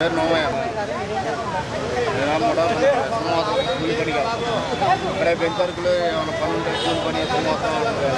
పేరు నోమయ్య నేను కూడా మోసం కూలి పనికి వెళ్తాను. ఇక్కడే బెంచర్కులు ఏమైనా పని ఉంటే కూలి పని వేసి మొత్తం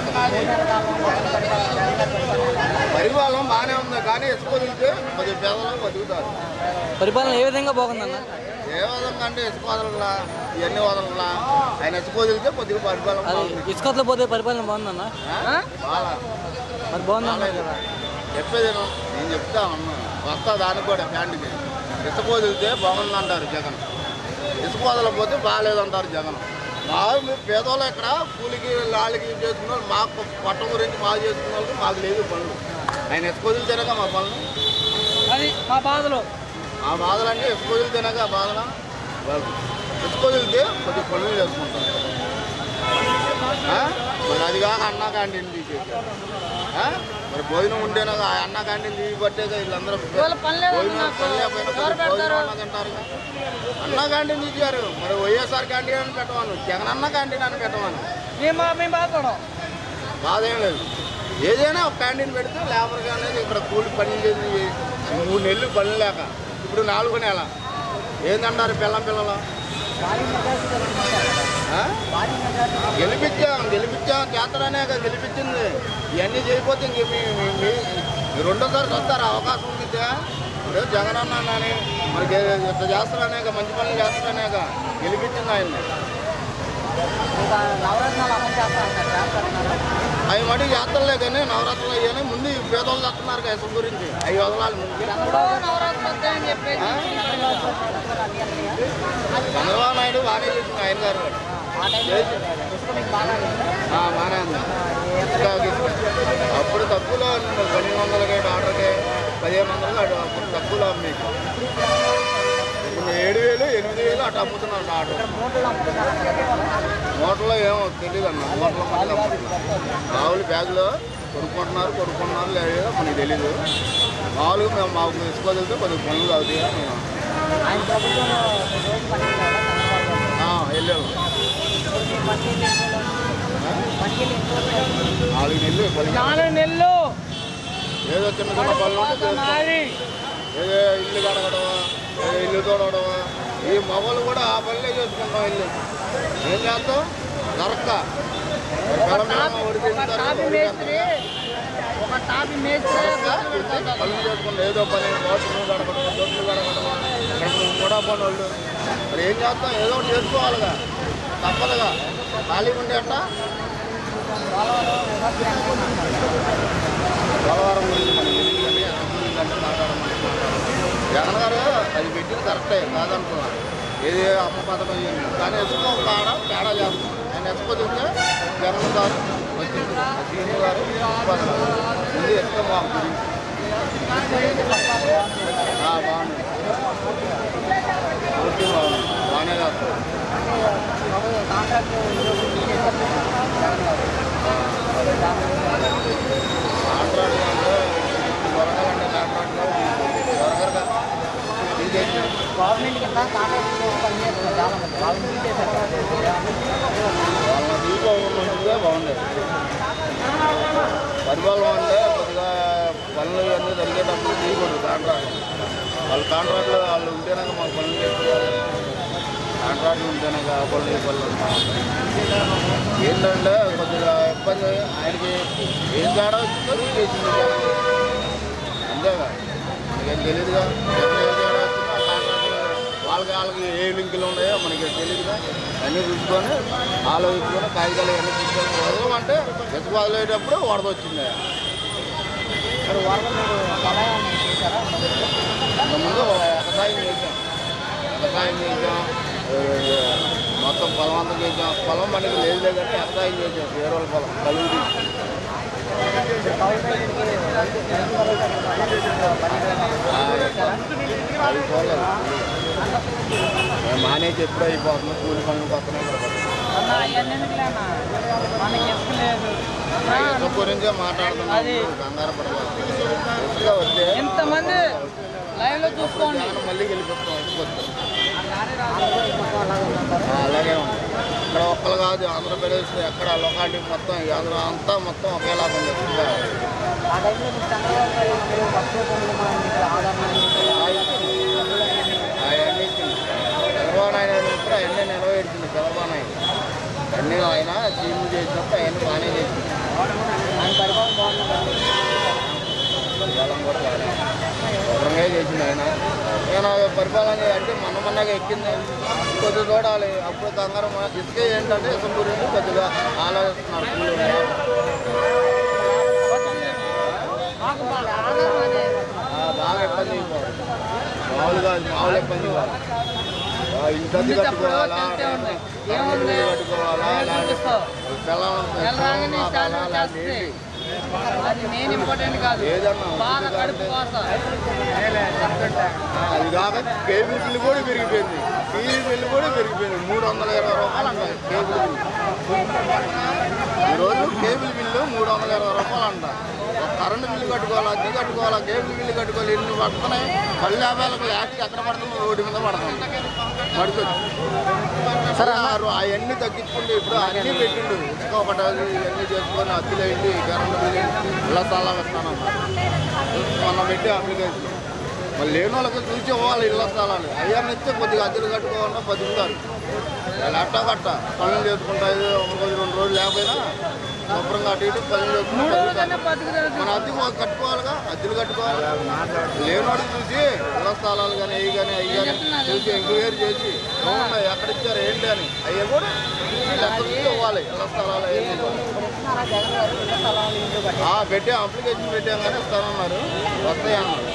పరిపాలన బాగానే ఉంది కానీ ఇసుక వదిలితే కొద్దిగా పేదలు బతుకుతారు పరిపాలన ఏ విధంగా బాగుందన్న ఏ విధంగా అంటే ఇసుక వదలలా ఇవన్నీ వదలలా ఆయన ఇసుక వదిలితే కొద్దిగా పరిపాలన అది బాగుంది ఇసుకట్లో పోతే పరిపాలన బాగుందన్న ఆ? బాగా మరి బాగుందన్న బాగాలేదు కదా చెప్పేది విను. నేను చెప్తా ఉన్నా వస్తా దానికి కూడా ఫ్యాంట్కి ఇసుక వదిలితే బాగుంది అంటారు జగన్ ఇసుక వదలకపోతే బాగాలేదంటారు జగన్ మాకు మీరు పేదవాళ్ళు ఇక్కడ కూలికి లాలికి చేసుకున్న వాళ్ళు మాకు పట్ట గురించి మాకు చేసుకున్న వాళ్ళకి మాకు లేదు పనులు ఆయన ఇసుక వదిలితేనేగా మా పనులు అది మా బాధలు ఆ బాధలన్నీ ఇసుక వదిలితేనేగా బాధల వాళ్ళు ఇసుక వదిలితే కొద్దిగా పనులు చేసుకుంటారు ఆ? మరి అది కాక అన్నా క్యాంటీన్ తీసేసారు ఆ? మరి భోజనం ఉండేనా ఆ అన్న క్యాంటీన్ తీసి పట్టేగా వీళ్ళందరూ ఇవాళ పని లేదు భోజనం నాకు. పని లేకపోయినా ఎవరు భోజనం పెడతారు? అన్నా తింటారుగా. అన్న క్యాంటీన్ తీశారు మరి వైఎస్ఆర్ క్యాంటీన్ అని పెట్టమను జగన్ అన్న క్యాంటీన్ అని పెట్టమను మేము మేము బాధపడం బాధ ఏం లేదు ఏదైనా ఒక క్యాంటీన్ పెడితే లేబర్ అనేది ఇక్కడ కూలి పని చేసి మూడు నెలలు పని లేక ఇప్పుడు నాలుగు నెల ఏందంటారు పిల్లం పిల్లలు ఆ? గెలిపించాం గెలిపించాం చేస్తారనే కదా గెలిపించింది ఇవన్నీ చేయకపోతే ఇంక మీ మీ- మీ మీ రెండోసారి వస్తారు అవకాశం ఉంది ఇప్పుడు జగన్ అన్న అని మరి గె- ఇట్లా చేస్తారనేక మంచి పనులు చేస్తారనేక గెలిపించింది ఆయన్ని అవి మటుకు చేస్తలే కానీ నవరాత్రులు అయ్యాని ముందు ఈ పేదోళ్ళు చేస్తున్నారు కదా గురించి అవి వదలాలి ముందు ఆ? చంద్రబాబు నాయుడు బాగానే చేసింది ఆయన గారు కూడా. ఆ, బాగానే ఉంది ఇంకా అప్పుడు తక్కువలో ఉంది. పన్నెండు వందలకి ఆర్డర్కి పదిహేను వందలకి అటు అప్పుడు తక్కువలో మీకు ఇప్పుడు ఏడు వేలు ఎనిమిది వేలు అటు అమ్ముతున్నాడు ఆర్డర్ మూటలో ఏమో తెలియదు అన్న మూటలో మళ్ళీ మామూలు బ్యాగులో కొనుక్కుంటున్నారు కొనుక్కుంటున్నారు లేదో మనకి తెలీదు మామూలుగా మేము మాకు తీసుకోగలిగితే కొద్దిగా పనులు అవుతాయి మేము ఆ, వెళ్ళాము నాలుగు నెలలు పని నాలుగు నెలలు ఏదో చిన్న చిన్న పనులు ఉంటే చేసుకో. ఏదో ఇల్లు కడగడమా ఏదో ఇల్లు తోడవడమా ఈ మొగలు కూడా ఆ పనులే చేసుకుంటాం ఇల్లు ఏం చేస్తాం దొరక్క ఒక టాపి మేస్త్రి పనులు చేసుకుంటాం ఏదో పని వాటర్ కడగడం దొడ్లు కడగడం కూడా పని వాళ్ళు మరి ఏం చేస్తాం ఏదో ఒకటి చేసుకోవాలిగా తప్పదుగా ఖాళీగా ఉంటే అట్ట పోలవరం గురించి మనకి తెలియదు కానీ అసెంబ్లీ అంటే మాట్లాడమని జగన్ గారు అది పెట్టింది కరెక్టే కాదనుకున్నా ఏది అమ్మ పథకం ఇవ్వండి కానీ ఎసుకో కాడ తేడా చేస్తాం ఆయన ఎసుకో తింటే జగన్ గారు వచ్చింది సీని గారు పథకం ముందు ఎసుకో బాగుంది బాగుంది ఓకే బాగుంది బాగానే చేస్తాం కాంట్రాక్ట్ అంటే దొరకాలంటే కాంట్రాక్ట్లో దొరకరుగా తీసేసి గవర్నమెంట్ కింద కాంట్రాక్ట్ పనిచేస్తుంది చాలా మంది వాళ్ళు తీసేశారు వాళ్ళ దీపం మంచిగా బాగుండేది పరిపాలన అంటే కొద్దిగా పనులు ఇవన్నీ జరిగేటప్పుడు తీయకూడదు కాంట్రాక్ట్ వాళ్ళు కాంట్రాక్ట్లో వాళ్ళు ఉంటేనాక మాకు పనులు చేసుకోవాలి కాంట్రాక్ట్లు ఉంటేనాక ఆ పనులు ఈ పనులు ఏంటంటే కొద్దిగా ఇబ్బంది ఆయనకి ఏం తేడా వచ్చిందో చేసింది జగన్. అంతేగా మనకేం తెలియదుగా జగన్ ఏం తేడా వచ్చిందో ఆ కాంట్రాక్ట్లు వాళ్ళకి వాళ్ళకి ఏ లింకులు ఉన్నాయో మనకి తెలియదుగా అన్నీ చూసుకొని ఆలోచించుకొని కాగితాలు అన్నీ చూసుకొని వదలమంటే ఎసుకు వదిలేటప్పుడు వరద వచ్చింది మరి వరద మీరు సహాయం చేశారా ముందు ఒక సాయం చేసాం ఒక సాయం చేసాం ఏ, మొత్తం పొలం అంతా చేసాం పొలం మనకి లేదు కానీ వ్యవసాయం చేసాం వేరే వాళ్ళ పొలం కలుగుది అది పోలేదు మేము మానేసి ఎప్పుడు అయిపోతున్నాం కూలి పనులు పక్కన అన్న అవన్నీ ఎందుకులేనా మనకి ఇసుక లేదు ఇసుక గురించే మాట్లాడుతున్నాం అది. కంగారు పడలేదు ఇసుక వస్తే ఎంతమంది లైవ్ లో చూసుకోండి జగన్ మళ్ళీ గెలిపిస్తాం ఇసుక వస్తే ఆ, అలాగే ఉంది ఇక్కడ ఒక్కరు కాదు ఆంధ్రప్రదేశ్ ఎక్కడ లొకాలిటీ మొత్తం ఈ ఆంధ్ర అంతా మొత్తం ఒకేలాగా ఉంది ఇంకా ఆ టైంలో మీరు చంద్రబాబు నాయుడు మీరు బస్సులో కొనుగోలు ఇక్కడ ఆధార్ ఆయన సీఎం చేసినప్పుడు ఆయన బాగానే చేసింది ఆయన పరిపాలన బాగుందండి పరిపాలన కూడా బాగానే శుభ్రంగా చేసింది ఆయన ఆయన పరిపాలన అంటే మొన్న మొన్నగా ఎక్కింది కొద్దిగా చూడాలి అప్పుడు కంగారు మన ఇసుక ఏంటంటే ఇసుక గురించి కొద్దిగా ఆలోచిస్తున్నారు పిల్లలు. మాకు వాళ్ళ ఆధారం అదే ఆ, బాగా ఇబ్బంది అయిపోవాలి మామూలుగా మామూలు ఇబ్బంది కాదు ఆ, ఇంటి అద్దె కట్టుకోవాలా తెలిసే ఉంది. కరెంటు ఏముంది? బిల్లు కట్టుకోవాలా ఏం లేదంటే చూపిస్తావు? పిల్లలు నెల రాగానే పిల్లలు శాలరీ ఆపాలా, వచ్చేస్తుంది. లేదంటే అది మెయిన్ ఇంపార్టెంట్ కాదు ఏదన్నా బాధ కడుపు కోస ఆ, అది కాక కేబుల్ బిల్లు కూడా పెరిగిపోయింది టీవీ బిల్లు కూడా పెరిగిపోయింది మూడు వందల ఇరవై రూపాయలు అంట కేబుల్ బిల్లు ఈరోజు కేబుల్ బిల్లు మూడు వందల ఇరవై రూపాయలు అంట ఒక కరెంటు బిల్లు కట్టుకోవాలా అద్దె కట్టుకోవాలా కేబుల్ బిల్లు కట్టుకోవాలి ఎన్ని పడుతున్నాయి పళ్ళు యాభైలకు లాస్ట్ ఎక్కడ పడుతుంది రోడ్డు మీద పడుతుంది పడుతుంది సరే అన్నారు అవన్నీ తగ్గించుకుంటే ఇప్పుడు అన్నీ పెట్టిండు ఇసుక ఒకటి ఇవన్నీ చేసుకొని అద్దెలు అయింది కరెంటు బిల్లు ఇలా చాలా ఇస్తానన్నారు మొన్న పెట్టి అప్లికేషన్ మళ్ళీ లేని వాళ్ళకి చూసి ఇవ్వాలి ఇళ్ళ స్థలాలు అయ్యాన్ని ఇస్తే కొద్దిగా అద్దెలు కట్టుకోవాలన్నా బతుకుతారు వాళ్ళు అట్టా కట్ట పనులు చేసుకుంటా ఇది ఒక రోజు రెండు రోజులు లేకపోయినా శుభ్రంగా అటు ఇటు పనులు చేసుకుంటా బతుకుతారు. బతుకుతారు మన అద్దె మాకు కట్టుకోవాలిగా అద్దెలు కట్టుకోవాలి లేనివాడు చూసి ఇళ్ళ స్థలాలు కానీ అవి కానీ అవి కానీ చూసి ఎంక్వైరీ చేసి అవునా ఎక్కడ ఇచ్చారు ఏంటి అని అవి కూడా చూసి లెక్క చూసి ఇవ్వాలి ఇళ్ళ స్థలాలు అవన్నీ ఇవ్వాలి. ఇస్తున్నారా జగన్ గారు ఇళ్ళ స్థలాలు ఇల్లు కట్టి ఆ, పెట్టాం అప్లికేషన్ పెట్టాం కానీ ఇస్తానన్నారు వస్తాయి అన్నారు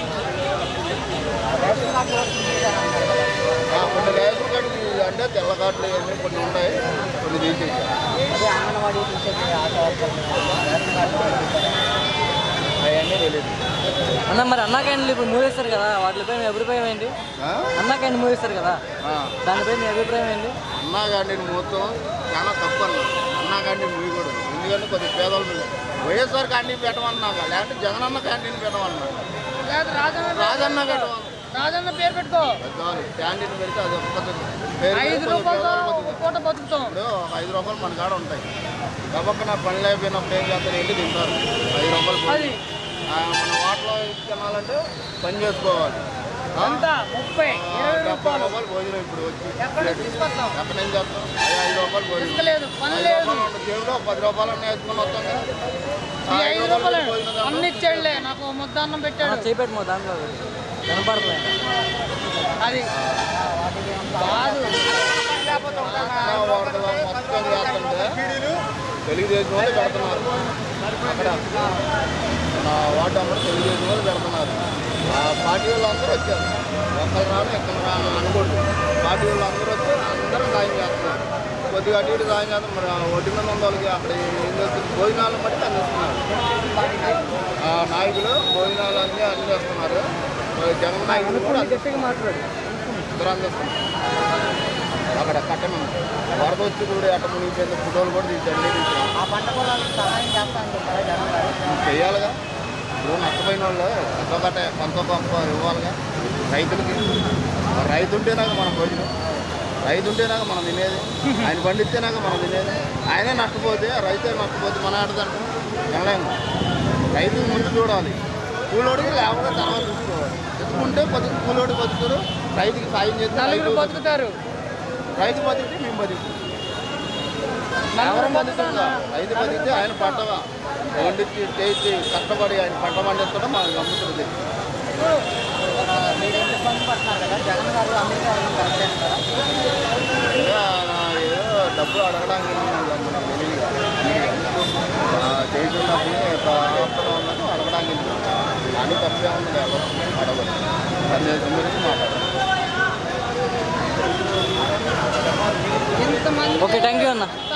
రేషన్ కార్డు కూడా తీసేశారు అన్నారు కదా. ఆ, కొన్ని రేషన్ కార్డు తీ- అంటే తెల్ల కార్డులు ఇవన్నీ కొన్ని ఉన్నాయి కొన్ని తీసేసారు అదే అంగన్వాడీ తీసేసి ఆశా వర్కర్లు రేషన్ కార్డు కూడా తీసేశారు. అవన్నీ తెలియదు అన్న మరి అన్నా క్యాంటీన్లు ఇప్పుడు మూవేస్తారు కదా వాటిపై మీ అభిప్రాయం ఏంటి ఆ? అన్నా క్యాంటీన్ మూవేస్తారు కదా ఆ, దానిపై మీ అభిప్రాయం ఏంటి అన్నా క్యాంటీన్ మొత్తం చాలా తప్పు అన్న అన్నా క్యాంటీన్ మూయకూడదు ఎందుకంటే కొద్దిగా పేదలు వైఎస్ఆర్ క్యాంటీన్ పెట్టమన్నాక లేకపోతే జగనన్న క్యాంటీన్ పెట్టమన్నా లేదు రాజన్న రాజన్న పెట్టమన్నా రాజన్న పేరు పెట్టుకో పెద్దవాళ్ళు క్యాంటీన్ పెడితే అది ఒక పద్ధతి పేరు ఐదు పెడితే కొద్దిగా రూపాయలతో పేదవాళ్ళు ఒక బతుకుతారు. పూట బతుకుతాం ఇప్పుడు ఒక ఐదు రూపాయలు మన కాడ ఉంటాయి కాబట్టి నా పని లేకపోయినప్పుడు ఏం చేస్తారు వెళ్ళి తింటారు ఐదు రూపాయలు పోయి. అది ఆ, మన వాటిలో తినాలంటే పని చేసుకోవాలి ఆ? ఎంత ముప్పై ఆ, ఇరవై డెబ్బై రూపాయలు రూపాయలు భోజనం ఇప్పుడు వచ్చి ఎక్కడ నుంచి తీసుకొస్తాం ఎక్కడ నుంచి చేస్తాం అదే ఐదు రూపాయలు భోజనం ఇసుక లేదు పని ఐదు లేదు రూపాయలు ఉంటే జేబులో ఒక పది రూపాయలు అన్నీ వేసుకొని వస్తాం కదా ఆ, ఈ ఐదు రూపాయలు భోజనం చేస్తాం. అన్ని ఇచ్చాడులే నాకు ఓ ముద్ద అన్నం పెట్టాడు చేపెట్టమో దాంట్లో కనపడలేదు అది కాదు ఆ, వాడకలో మొత్తం చేస్తుంటే తెలుగుదేశం వాళ్ళు పెడుతున్నారు అక్కడ మన వార్డు అందరూ తెలుగుదేశం వాళ్ళు పెడుతున్నారు ఆ పార్టీ వాళ్ళు అందరూ వచ్చారు ఒక్కరు రాను ఎక్కడ రాను అనకూడదు పార్టీ వాళ్ళు అందరూ వచ్చి అందరూ సాయం చేస్తున్నారు కొద్దిగా అటు ఇటు సాయం చేస్తాం మరి ఆ ఒడ్డు మీద ఉన్న వాళ్ళకి అక్కడ ఏం చేస్తుంది భోజనాలను బట్టి అందిస్తున్నారు ఆ నాయకులు భోజనాలు అన్నీ అందిస్తున్నారు మరి జగన్ నాయకులు కూడా అందిస్తున్నారు. మాట్లాడు ఇద్దరు అందిస్తున్నారు అక్కడ కట్టమని వరద వచ్చి కూడా ఎట్ట మునిగిపోయింది ఫోటోలు కూడా తీసి అన్నీ తీసాం ఆ పంట పొలాలకు సహాయం చేస్తాను చెప్పారా జగన్ గారు చెయ్యాలిగా ఇప్పుడు నష్టపోయిన వాళ్ళు ఎంతో కట్ట కొంత కొంత ఇవ్వాలిగా రైతులకి రైతు ఉంటేనాక మనం భోజనం రైతు ఉంటేనాక మనం తినేది ఆయన పండిస్తేనాక మనం తినేది ఆయనే నష్టపోతే రైతే నష్టపోతే మన ఆడదంటే వెళ్ళలేము రైతు ముందు చూడాలి కూలోడికి లేకపోతే తర్వాత చూసుకోవాలి తెచ్చుకుంటే కొద్దిగా కూలోడి బతుకుతారు రైతుకి సాయం చేస్తే రైతు నలుగురు బతుకుతారు రైతు బతికితే మేము బతుకుతాం నలుగురు ఎవరు బతుకుతుందా రైతు బతికితే ఆయన పంట వండించి చేసి కష్టపడి ఆయన పంట పండిస్తడం మనకు నమ్ముతుంది మీరు ఎంత ఇబ్బంది పడుతున్నారు కదా జగన్ గారు అమెరికా వెళ్ళడం కరెక్ట్ అంటారా ఇంకా ఆయన ఏదో డబ్బు అడగడానికి వెళ్ళినాడు మనకు తెలియదు చేసినప్పుడు ఆఫ్టర్ ఉన్నట్టు అడగడానికి వెళ్ళినాడు కానీ తప్పే ఉంది ఎవరు అడగదు సందేశం గురించి మాట్లాడాలి ఎంతమంది ఓకే థ్యాంక్ యూ అన్న